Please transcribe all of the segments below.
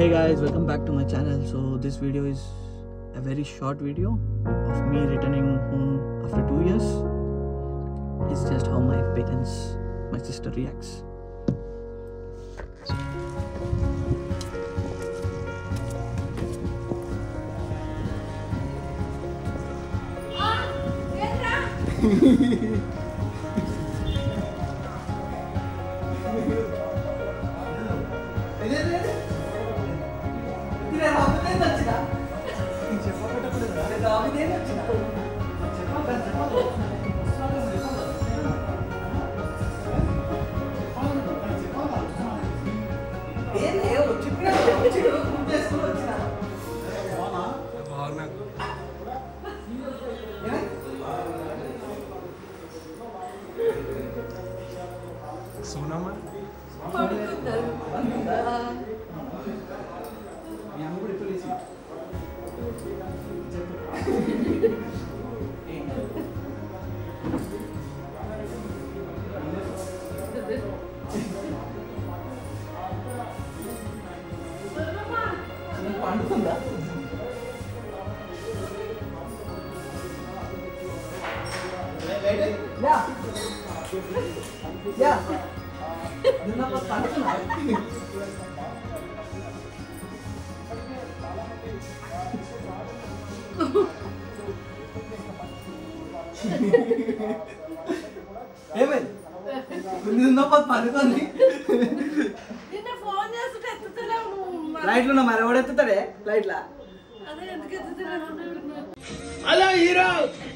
Hey guys, welcome back to my channel. So this video is a very short video of me returning home after two years. It's just how my parents, my sister reacts. Sonamma పండుకుందా yeah yeah నిన్న పండుకున్నా ఏమైంది నిన్నప్ప పడుకుంది నిన్న phone చేస్తుంటే ఎత్తుతలేవు నువ్వు. మరి లైట్లు ఉన్నా మరి ఎవడెత్తుతాడే లైట్లా అదే ఎందుకు ఎత్తుతలేవు నువ్వు? హలో హీరో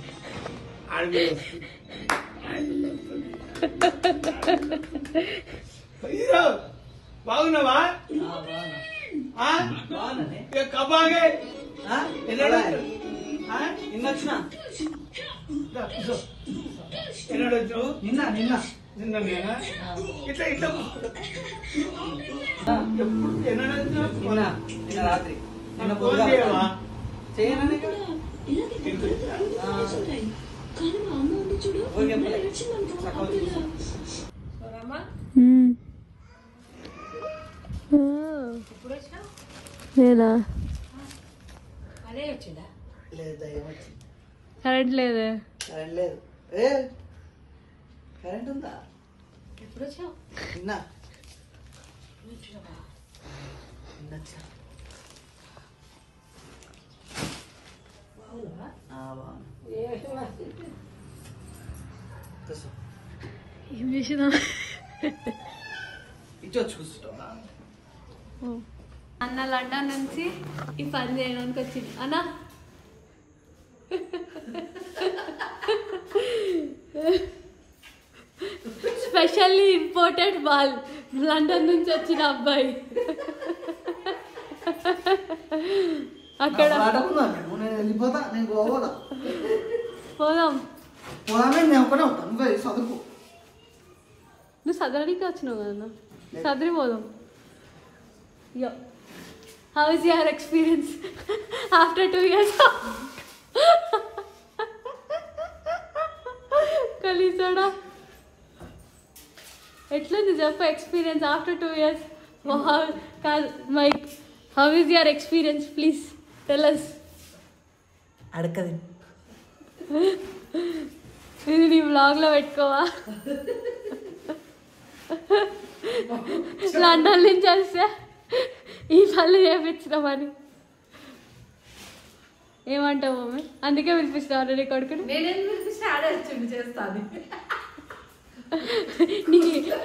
హీరో బాగున్నావా ఆ? ఇక కబాగే ఎన్నడు ఆ? నిన్న వచ్చిన దా, కూర్చో. ఎన్నడు వచ్చావు నిన్న నిన్న నిన్న నేనా ఇట్లా ఇట్లా ఎప్పుడు ఎన్నడు వచ్చావు నిన్న నిన్న రాత్రి నిన్న ఫోన్ పొద్దుగాల. చేయవా చేయనని ఊరికే చెప్పలే. చక్కగా చూసు. రమ్మా. ఇప్పుడు వచ్చినావు? లేదా అదే వచ్చిందా లేదు దయ్యం వచ్చింది కరెంట్ లేదే కరెంట్ లేదు ఏ కరెంట్ ఉందా ఎప్పుడు వచ్చావు నిన్న నిన్న వచ్చా ఆ, బాగున్నా కూర్చో. ఏం చేసినా ఇటు వచ్చి కూర్చుంటావా అన్న లండన్ నుంచి ఈ పని చేయడానికి వచ్చింది అన్న స్పెషల్లీ ఇంపోర్టెడ్ బాల్ లండన్ నుంచి వచ్చిన అబ్బాయి అక్కడ నా ఆటకుందా నేను నేను వెళ్ళిపోతా నేను పోవాలా పోదాం పోదామే నేను ఒక్కనే ఉంటాను నువ్వే చదువుకో నువ్వు సదరడానికి వచ్చినావు కదా సదరి పోదాం yo how is your experience after two years కలిసాడా ఎట్లుంది చెప్పు ఎక్స్పీరియన్స్ ఆఫ్టర్ టూ ఇయర్స్ కాదు mike how is your experience please tell us అడకది ఇది నీ బ్లాగ్లో పెట్టుకోవా లండన్ నుంచి వస్తే ఈ పనులు చేపించినామని ఏమంటావు మమ్మీ అందుకే పిలిపిస్తావు నీ కొడుకుని నేనేం పిలిపిస్తే ఆడే వచ్చిండు చేస్తాను నీ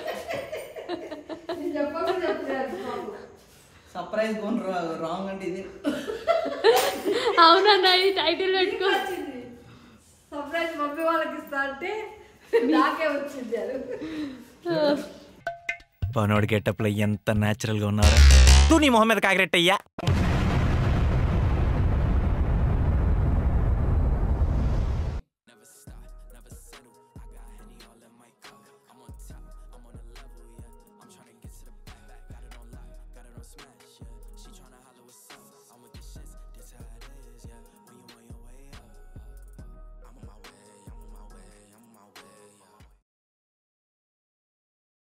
నేను చెప్పకుండా చెప్పలేదు బాబు. సర్ప్రైజ్ కోన్ రాంగ్ అంటే ఇది అవునన్నా ఈ టైటిల్ పెట్టుకో వచ్చింది సర్ప్రైజ్ మమ్మీ వాళ్ళకి ఇస్తా అంటే నాకే వచ్చింది అది పనోడి గెటప్లో ఎంత న్యాచురల్గా ఉన్నారా తూ నీ మొహం మీద కాకిరెట్టయ్యా